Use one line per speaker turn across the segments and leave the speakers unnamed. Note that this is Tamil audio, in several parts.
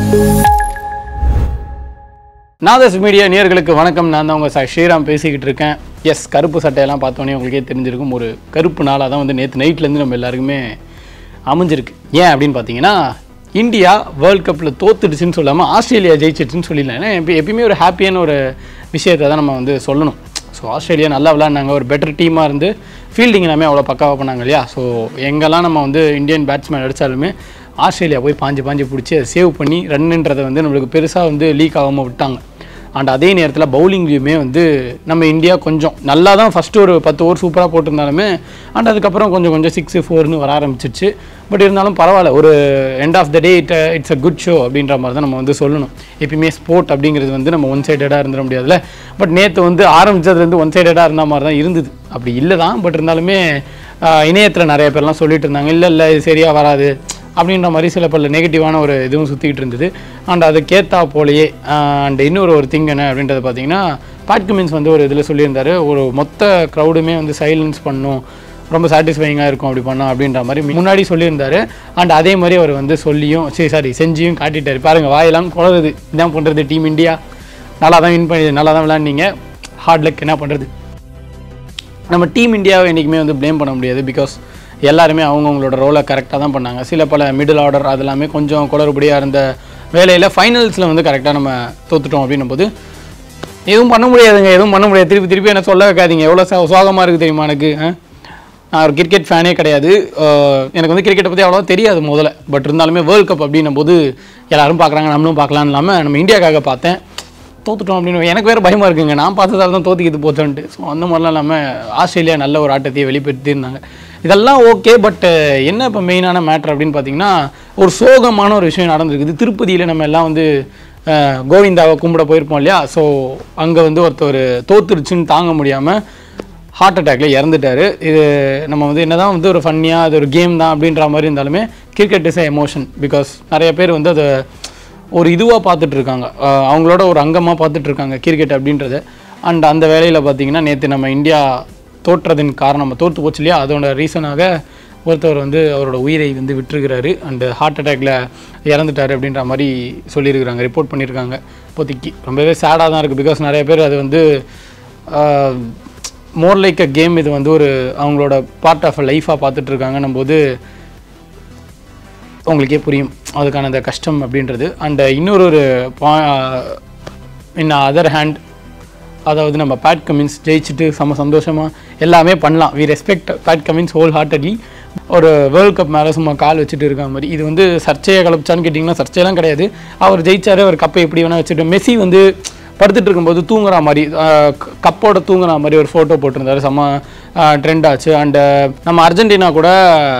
நாதஸ் மீடியா நேயர்களுக்கு வணக்கம் நான் தான் உங்கள் ச ஸ்ரீராம் பேசிக்கிட்டு இருக்கேன் எஸ் கருப்பு சட்டையெல்லாம் பார்த்தோன்னே உங்களுக்கே தெரிஞ்சிருக்கும் ஒரு கருப்பு நாளாக தான் வந்து நேற்று நைட்லேருந்து நம்ம எல்லாருக்குமே அமைஞ்சிருக்கு ஏன் அப்படின்னு பார்த்தீங்கன்னா இந்தியா வேர்ல்ட் கப்பில் தோத்துடுச்சுன்னு சொல்லாமல் ஆஸ்திரேலியா ஜெயிச்சிடுச்சுன்னு சொல்லிடலாம் ஏன்னா எப்ப- எப்பயுமே ஒரு ஹாப்பியான ஒரு விஷயத்தை தான் நம்ம வந்து சொல்லணும் ஸோ ஆஸ்திரேலியா நல்லா விளையாடினாங்க ஒரு பெட்டர் டீமாக இருந்து ஃபீல்டிங் எல்லாமே அவ்வளோ பக்காவாக பண்ணாங்க இல்லையா ஸோ எங்கெல்லாம் நம்ம வந்து இந்தியன் பேட்ஸ்மேன் அடித்தாலுமே ஆஸ்திரேலியா போய் பாஞ்சு பாஞ்சு பிடிச்சி அதை சேவ் பண்ணி ரன்னுன்றதை வந்து நம்மளுக்கு பெருசாக வந்து லீக் ஆகாமல் விட்டாங்க அண்ட் அதே நேரத்தில் பவுலிங்லேயுமே வந்து நம்ம இந்தியா கொஞ்சம் நல்லா தான் ஃபஸ்ட்டு ஒரு பத்து ஓவர் சூப்பராக போட்டிருந்தாலுமே அண்ட் அதுக்கப்புறம் கொஞ்சம் கொஞ்சம் சிக்ஸு ஃபோர்னு வர ஆரம்பிச்சிருச்சு பட் இருந்தாலும் பரவாயில்ல ஒரு end of the day it it's a good show அப்படின்ற மாதிரி தான் நம்ம வந்து சொல்லணும் எப்பயுமே ஸ்போர்ட் அப்படிங்கிறது வந்து நம்ம ஒன் சைடடாக இருந்துட முடியாதுல்ல பட் நேற்று வந்து ஆரம்பிச்சதுலேருந்து ஒன் சைடடாக இருந்த மாதிரி தான் இருந்தது அப்படி இல்லை தான் பட் இருந்தாலுமே இணையத்தில் நிறைய பேர்லாம் சொல்லிட்டு இருந்தாங்க இல்லை இல்லை இது சரியாக வராது அப்படின்ற மாதிரி சில பல நெகட்டிவான ஒரு இதுவும் சுற்றிக்கிட்டு இருந்தது அண்ட் அதுக்கேற்றா போலயே அண்ட் இன்னொரு ஒரு திங் என்ன அப்படின்றது பார்த்தீங்கன்னா பாட் கமின்ஸ் வந்து ஒரு இதில் சொல்லியிருந்தாரு ஒரு மொத்த க்ரௌடுமே வந்து சைலன்ஸ் பண்ணும் ரொம்ப சாட்டிஸ்ஃபைங்காக இருக்கும் அப்படி பண்ணோம் அப்படின்ற மாதிரி முன்னாடி சொல்லியிருந்தாரு அண்ட் அதே மாதிரி அவர் வந்து சொல்லியும் சரி சாரி செஞ்சியும் காட்டிட்டாரு பாருங்கள் வாயெல்லாம் குளருது என்ன பண்ணுறது டீம் இந்தியா நல்லா தான் வின் பண்ணி நல்லா தான் விளாண்டீங்க ஹார்ட் லக் என்ன பண்ணுறது நம்ம டீம் இந்தியாவை என்றைக்குமே வந்து ப்ளேம் பண்ண முடியாது பிகாஸ் எல்லாருமே அவங்கவுங்களோட ரோலை கரெக்டாக தான் பண்ணாங்க சில பல மிடில் ஆர்டர் அது எல்லாமே கொஞ்சம் குளறுபடியாக இருந்த வேலையில் ஃபைனல்ஸில் வந்து கரெக்டாக நம்ம தோத்துட்டோம் அப்படின்னும் போது எதுவும் பண்ண முடியாதுங்க எதுவும் பண்ண முடியாது திருப்பி திருப்பி என்ன சொல்ல வைக்காதீங்க எவ்வளோ சோ சோகமாக இருக்குது தெரியுமா எனக்கு ஆ? நான் ஒரு கிரிக்கெட் ஃபேனே கிடையாது அஹ் எனக்கு வந்து கிரிக்கெட்டை பற்றி அவ்வளோ தெரியாது முதல்ல பட் இருந்தாலுமே வேர்ல்ட் கப் அப்படின்னும் போது எல்லாரும் பார்க்குறாங்க நம்மளும் பார்க்கலான்னு இல்லாமல் நம்ம இந்தியாக்காக பார்த்தேன் தோத்துட்டோம் அப்படின்னு எனக்கு வேறு பயமாக இருக்குங்க நான் பார்த்ததால தான் தோத்துக்கிட்டு போச்சோன்ட்டு ஸோ அந்த மாதிரிலாம் இல்லாமல் ஆஸ்திரேலியா நல்ல ஒரு ஆட்டத்தையே வெளிப்படுத்தியிருந்தாங்க இதெல்லாம் ஓகே பட் என்ன இப்போ மெயினான மேட்ரு அப்படின்னு பார்த்தீங்கன்னா ஒரு சோகமான ஒரு விஷயம் நடந்திருக்குது திருப்பதியில் நம்ம எல்லாம் வந்து அஹ், கோவிந்தாவை கும்பிட போயிருப்போம் இல்லையா ஸோ அங்கே வந்து ஒருத்தர் தோத்துருச்சுன்னு தாங்க முடியாமல் ஹார்ட் அட்டாக்ல இறந்துட்டாரு இது நம்ம வந்து என்னதான் வந்து ஒரு ஃபன்னியாக அது ஒரு கேம் தான் அப்படின்ற மாதிரி இருந்தாலுமே கிரிக்கெட் இஸ் எமோஷன் பிகாஸ் நிறைய பேர் வந்து அதை ஒரு இதுவாக பார்த்துட்டு இருக்காங்க அஹ் அவங்களோட ஒரு அங்கமாக பார்த்துட்டு இருக்காங்க கிரிக்கெட் அப்படின்றத அண்ட் அந்த வேலையில் பார்த்தீங்கன்னா நேற்று நம்ம இந்தியா தோற்றதின் காரணம் தோற்று போச்சு இல்லையா அதோட ரீசனாக ஒருத்தவர் வந்து அவரோட உயிரை வந்து விட்டுருக்கிறாரு அண்டு ஹார்ட் அட்டாக்ல இறந்துட்டாரு அப்படின்ற மாதிரி சொல்லியிருக்கிறாங்க ரிப்போர்ட் பண்ணியிருக்காங்க இப்போதைக்கு ரொம்பவே சேடாக தான் இருக்குது பிகாஸ் நிறைய பேர் அது வந்து மோர் லைக் அ கேம் இது வந்து ஒரு அவங்களோட பார்ட் ஆஃப் அ லைஃபாக பார்த்துட்டு இருக்காங்கன்னும் போது உங்களுக்கே புரியும் அதுக்கான அந்த கஷ்டம் அப்படின்றது அண்ட் இன்னொரு ஒரு இன் அதர் ஹேண்ட் அதாவது நம்ம பேட் கமின்ஸ் ஜெயிச்சுட்டு செம்ம சந்தோஷமாக எல்லாமே பண்ணலாம் we respect Pat Cummins wholeheartedly ஒரு வேர்ல்ட் கப் மேலே சும்மா கால் வச்சுட்டு இருக்க மாதிரி இது வந்து சர்ச்சையை கலப்பிச்சான்னு கேட்டிங்கன்னா சர்ச்சையெல்லாம் கிடையாது அவர் ஜெயிச்சாரு அவர் கப்பை எப்படி வேணால் வச்சுட்டு மெஸ்ஸி வந்து படுத்துட்டு இருக்கும்போது தூங்குற மாதிரி அஹ், க- கப்போட தூங்குற மாதிரி ஒரு ஃபோட்டோ போட்டிருந்தாரு செம்ம ட்ரெண்ட் ஆச்சு அண்டு நம்ம அர்ஜென்டினா கூட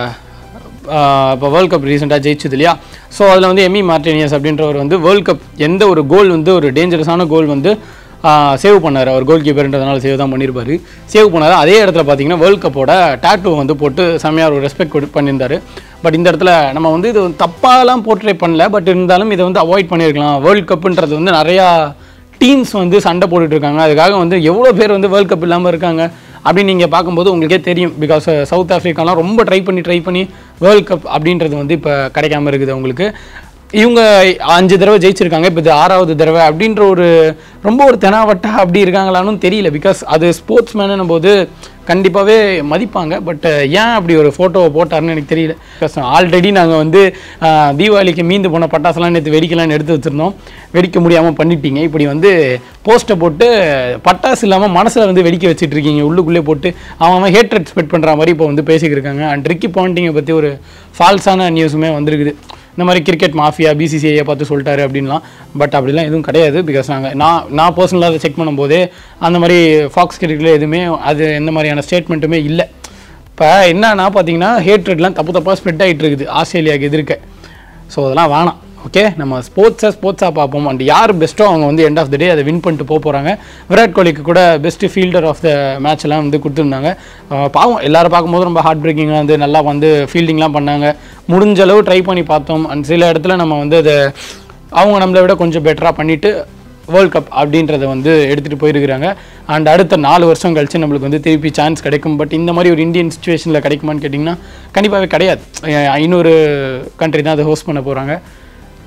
இப்போ வேர்ல்ட் கப் ரீசெண்டாக ஜெயிச்சது இல்லையா ஸோ அதில் வந்து எமி மார்டினியஸ் அப்படின்றவர் வந்து வேர்ல்ட் கப் எந்த ஒரு கோல் வந்து ஒரு டேஞ்சரஸான கோல் வந்து சேவ் பண்ணார் அவர் கோல் கீப்பர்ன்றதுனால சேவ் தான் பண்ணியிருப்பாரு சேவ் பண்ணார் அதே இடத்துல பார்த்தீங்கன்னா வேர்ல்ட் கப்போட டேட்டூ வந்து போட்டு செம்மையாக ஒரு ரெஸ்பெக்ட் பண்ணியிருந்தாரு பட் இந்த இடத்துல நம்ம வந்து இது தப்பாலாம் போர்ட்ரே பண்ணல பட் இருந்தாலும் இதை வந்து அவாய்ட் பண்ணியிருக்கலாம் வேர்ல்ட் கப்புன்றது வந்து நிறையா டீம்ஸ் வந்து சண்டை போட்டுட்டு இருக்காங்க அதுக்காக வந்து எவ்வளோ பேர் வந்து வேர்ல்ட் கப் இல்லாமல் இருக்காங்க அப்படின்னு நீங்கள் பார்க்கும்போது உங்களுக்கே தெரியும் பிகாஸ் சவுத் ஆஃப்ரிக்காலாம் ரொம்ப ட்ரை பண்ணி ட்ரை பண்ணி வேர்ல்ட் கப் அப்படின்றது வந்து இப்போ கிடைக்காம இருக்குது அவங்களுக்கு இவங்க அஞ்சு தடவை ஜெயிச்சிருக்காங்க இப்போ இது ஆறாவது தடவை அப்படின்ற ஒரு ரொம்ப ஒரு தெனாவட்டா அப்படி இருக்காங்களான்னு தெரியல பிகாஸ் அது ஸ்போர்ட்ஸ் மேனும் போது கண்டிப்பாகவே மதிப்பாங்க பட் ஏன் அப்படி ஒரு ஃபோட்டோவை போட்டாருன்னு எனக்கு தெரியல பிகாஸ் ஆல்ரெடி நாங்கள் வந்து ஆஹ், தீபாவளிக்கு மீந்து போன பட்டாசுலாம் நேற்று வெடிக்கலாம்னு எடுத்து வச்சுருந்தோம் வெடிக்க முடியாமல் பண்ணிட்டீங்க இப்படி வந்து போஸ்ட்டை போட்டு பட்டாசு இல்லாமல் மனசில் வந்து வெடிக்க வச்சுட்டு இருக்கீங்க உள்ளுக்குள்ளே போட்டு அவன் அவன் ஹேட்ரட் ஸ்பெட் பண்ணுற மாதிரி இப்போ வந்து பேசிக்கிருக்காங்க அண்ட் ரிக்கி பாண்டிங்கை பற்றி ஒரு ஃபால்ஸான நியூஸுமே வந்திருக்குது இந்த மாதிரி கிரிக்கெட் மாஃபியா பிசிசிஐயை பார்த்து சொல்லிட்டாரு அப்படின்லாம் பட் அப்படிலாம் எதுவும் கிடையாது பிகாஸ் நாங்கள் நான் நான் பர்சனலாக அதை செக் பண்ணும்போதே அந்த மாதிரி ஃபாக்ஸ் கிரிக்கெட்டில் எதுவுமே அது எந்த மாதிரியான ஸ்டேட்மெண்ட்டுமே இல்லை இப்போ என்னன்னா பார்த்தீங்கன்னா ஹேட்ரட்லாம் தப்பு தப்பாக ஸ்ப்ரெட் ஆகிட்டு இருக்குது ஆஸ்திரேலியாவுக்கு எதிர்க்க ஸோ அதெல்லாம் வேணாம் ஓகே நம்ம ஸ்போர்ட்ஸை ஸ்போர்ட்ஸாக பார்ப்போம் அண்ட் யார் பெஸ்ட்டோ அவங்க வந்து எண்ட் ஆஃப் த டே அதை வின் பண்ணிட்டு போக போகிறாங்க விராட் கோலிக்கு கூட பெஸ்ட் ஃபீல்டர் ஆஃப் த மேட்ச்லாம் வந்து கொடுத்துருந்தாங்க அஹ் பாவம் எல்லாரும் பார்க்கும்போது ரொம்ப ஹார்ட் பிரேக்கிங்காக வந்து நல்லா வந்து ஃபீல்டிங்லாம் பண்ணாங்க முடிஞ்ச அளவு ட்ரை பண்ணி பார்த்தோம் அண்ட் சில இடத்துல நம்ம வந்து அதை அவங்க நம்மளை விட கொஞ்சம் பெட்டராக பண்ணிவிட்டு வேர்ல்ட் கப் அப்படின்றத வந்து எடுத்துகிட்டு போயிருக்கிறாங்க அண்ட் அடுத்த நாலு வருஷம் கழிச்சு நம்மளுக்கு வந்து திருப்பி சான்ஸ் கிடைக்கும் பட் இந்த மாதிரி ஒரு இந்தியன் சுச்சுவேஷனில் கிடைக்குமான்னு கேட்டிங்கன்னா கண்டிப்பாகவே கிடையாது அஹ் இன்னொரு கண்ட்ரி தான் அதை ஹோஸ்ட் பண்ண போகிறாங்க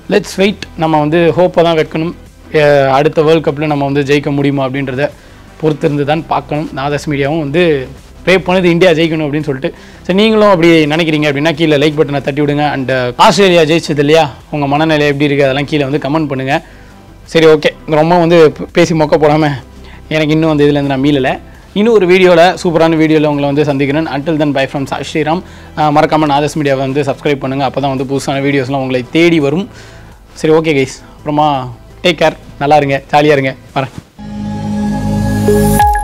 லெட்ஸ் வெயிட் நம்ம வந்து ஹோப்பை தான் வைக்கணும் அஹ் அடுத்த வேர்ல்ட் கப்பில் நம்ம வந்து ஜெயிக்க முடியுமா அப்படின்றத பொறுத்திருந்து தான் பார்க்கணும் நாதஸ் மீடியாவும் வந்து ப்ரே பண்ணது இந்தியா ஜெயிக்கணும் அப்படின்னு சொல்லிட்டு சரி நீங்களும் அப்படி நினைக்கிறீங்க அப்படின்னா கீழே லைக் பட்டனை தட்டி விடுங்க அண்ட் ஆஸ்திரேலியா ஜெயிச்சது இல்லையா உங்கள் மனநிலை எப்படி இருக்குது அதெல்லாம் கீழே வந்து கமெண்ட் பண்ணுங்கள் சரி ஓகே ரொம்ப வந்து பே- பேசி மொக்க போடாமல் எனக்கு இன்னும் வந்து இதுலேருந்து நான் மீளலை இன்னும் ஒரு வீடியோவில் சூப்பரான வீடியோவில் உங்களை வந்து சந்திக்கிறேன் until then bye from Sriram மறக்காமல் நாதஸ் மீடியாவை வந்து சப்ஸ்கிரைப் பண்ணுங்கள் அப்போ தான் வந்து புதுசான வீடியோஸ்லாம் உங்களை தேடி வரும் சரி ஓகே கைஸ் அப்புறமா டேக் கேர் நல்லா இருங்க ஜாலியாக இருங்க வரேன்